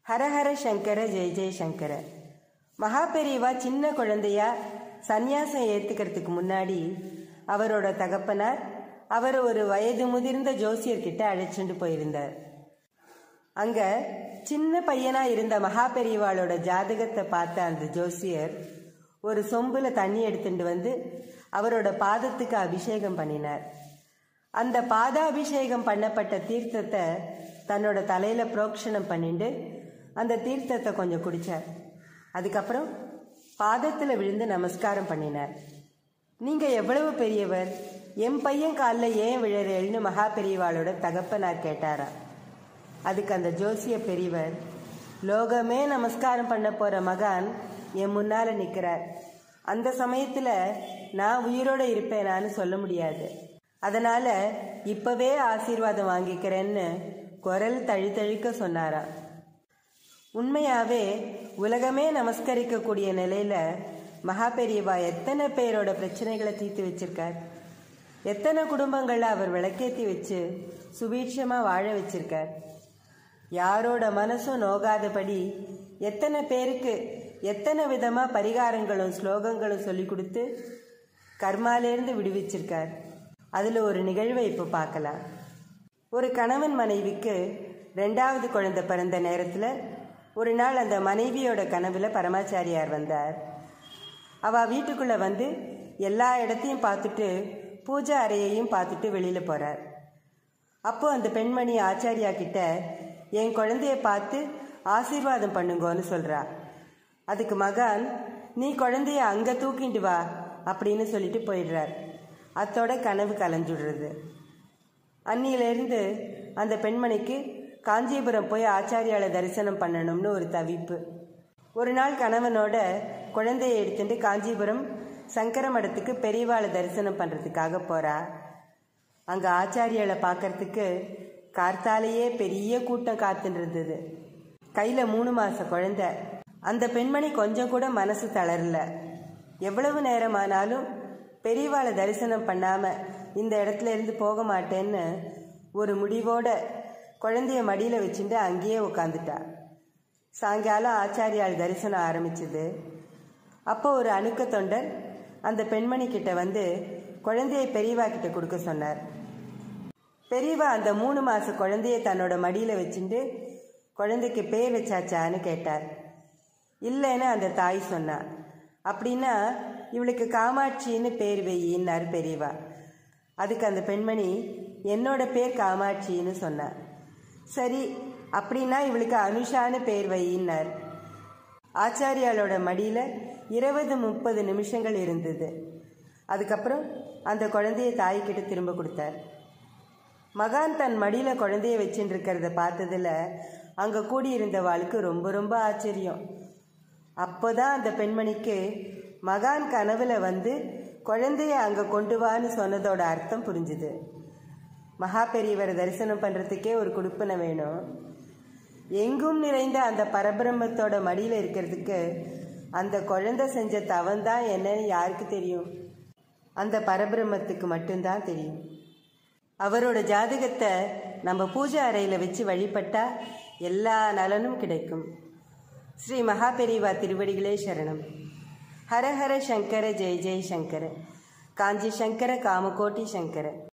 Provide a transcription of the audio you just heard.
ஹரஹர சங்கர ஜெய ஜெய சங்கர மகா பெரியவா சின்ன குழந்தையா சந்நியாசம் ஏத்துக்கிறதுக்கு முன்னாடி அவரோட தகப்பனார் அவர் ஒரு வயது முதிர்ந்த ஜோசியர்கிட்ட அழைச்சிட்டு போயிருந்தார் அங்க சின்ன பையனா இருந்த மகா பெரியவாளோட ஜாதகத்தை பார்த்த அந்த ஜோசியர் ஒரு சொம்புல தண்ணி எடுத்துட்டு வந்து அவரோட பாதத்துக்கு அபிஷேகம் பண்ணினார் அந்த பாதாபிஷேகம் பண்ணப்பட்ட தீர்த்தத்தை தன்னோட தலையில புரோக்ஷணம் பண்ணிட்டு அந்த தீர்த்தத்தை கொஞ்சம் குடிச்சார் அதுக்கப்புறம் பாதத்தில் விழுந்து நமஸ்காரம் பண்ணினார் நீங்க எவ்வளவு பெரியவர் என் பையன் காலில் ஏன் விழறேன்னு மகா பெரியவாளோட தகப்பனார் கேட்டாரா அதுக்கு அந்த ஜோசிய பெரியவர் லோகமே நமஸ்காரம் பண்ண போற மகான் என் முன்னால நிக்கிறார் அந்த சமயத்துல நான் உயிரோட இருப்பேனான்னு சொல்ல முடியாது அதனால இப்பவே ஆசீர்வாதம் வாங்கிக்கிறேன்னு குரல் தழுத்தழுக்க சொன்னாராம் உண்மையாவே உலகமே நமஸ்கரிக்கக்கூடிய நிலையில மகா பெரியவா எத்தனை பேரோட பிரச்சனைகளை தீர்த்து வச்சிருக்கார் எத்தனை குடும்பங்களை அவர் விளக்கேத்தி வச்சு சுபீட்சமா வாழ வச்சிருக்கார் யாரோட மனசும் நோகாதபடி எத்தனை பேருக்கு எத்தனை விதமா பரிகாரங்களும் ஸ்லோகங்களும் சொல்லி கொடுத்து கர்மாலேருந்து விடுவிச்சிருக்கார் அதுல ஒரு நிகழ்வை இப்போ பார்க்கலாம் ஒரு கணவன் மனைவிக்கு ரெண்டாவது குழந்தை பிறந்த நேரத்தில் ஒரு நாள் அந்த மனைவியோட கனவுல பரமாச்சாரியார் வந்தார் அவ வீட்டுக்குள்ள வந்து எல்லா இடத்தையும் பார்த்துட்டு பூஜை அறையையும் பார்த்துட்டு வெளியில போறார் அப்போ அந்த பெண்மணி ஆச்சாரியா கிட்ட என் குழந்தைய பார்த்து ஆசீர்வாதம் பண்ணுங்கன்னு சொல்றா அதுக்கு மகான் நீ குழந்தைய அங்க தூக்கிட்டு வா அப்படின்னு சொல்லிட்டு போயிடுறார் அத்தோட கனவு கலைஞ்சுடுறது அன்னியிலிருந்து அந்த பெண்மணிக்கு காஞ்சிபுரம் போய் ஆச்சாரியால தரிசனம் பண்ணணும்னு ஒரு தவிப்பு ஒரு நாள் கணவனோட குழந்தையை எடுத்துட்டு காஞ்சிபுரம் சங்கர மடத்துக்கு பெரியவாளை தரிசனம் பண்றதுக்காக போறா அங்க ஆச்சாரியால பார்க்கறதுக்கு கார்த்தாலேயே பெரிய கூட்டம் காத்துட்டு இருந்தது கையில மூணு மாச குழந்தை அந்த பெண்மணி கொஞ்சம் கூட மனசு தளரல எவ்வளவு நேரமானாலும் பெரியவாளை தரிசனம் பண்ணாம இந்த இடத்துல இருந்து போக மாட்டேன்னு ஒரு முடிவோட குழந்தைய மடியில வச்சுட்டு அங்கேயே உட்காந்துட்டா சாயங்காலம் ஆச்சாரியால் தரிசனம் ஆரம்பிச்சது அப்போ ஒரு அணுக்க தொண்டர் அந்த பெண்மணி கிட்ட வந்து குழந்தையை பெரியவா கிட்ட கொடுக்க சொன்னார் பெரியவா அந்த மூணு மாச குழந்தைய தன்னோட மடியில வச்சுட்டு குழந்தைக்கு பேர் வச்சாச்சான்னு கேட்டார் இல்லைன்னு அந்த தாய் சொன்னா அப்படின்னா இவளுக்கு காமாட்சின்னு பேர் வையின்னார் பெரியவா அதுக்கு அந்த பெண்மணி என்னோட பேர் காமாட்சின்னு சொன்னா சரி அப்படின்னா இவளுக்கு அனுஷான்னு பேர் வையின்னார் ஆச்சாரியாலோட மடியில இருபது முப்பது நிமிஷங்கள் இருந்தது அதுக்கப்புறம் அந்த குழந்தைய தாய்கிட்ட திரும்ப கொடுத்தார் மகான் தன் மடியில குழந்தைய வச்சுட்டு இருக்கிறத பார்த்ததுல அங்க கூடியிருந்தவாளுக்கு ரொம்ப ரொம்ப ஆச்சரியம் அப்போதான் அந்த பெண்மணிக்கு மகான் கனவுல வந்து குழந்தைய அங்க கொண்டு வான்னு சொன்னதோட அர்த்தம் புரிஞ்சுது மகா பெரியவரை தரிசனம் பண்றதுக்கே ஒரு குடுப்பனை வேணும் எங்கும் நிறைந்த அந்த பரபிரம்மத்தோட மடியில இருக்கிறதுக்கு அந்த குழந்தை செஞ்ச தவந்தான் என்னன்னு யாருக்கு தெரியும் அந்த பரபிரம்மத்துக்கு மட்டும்தான் தெரியும் அவரோட ஜாதகத்தை நம்ம பூஜை அறையில் வச்சு வழிபட்டா எல்லா நலனும் கிடைக்கும் ஸ்ரீ மகாபெரிவா திருவடிகளே சரணம் ஹரஹர சங்கர ஜெய ஜெய சங்கர காஞ்சி சங்கர காமகோட்டி சங்கர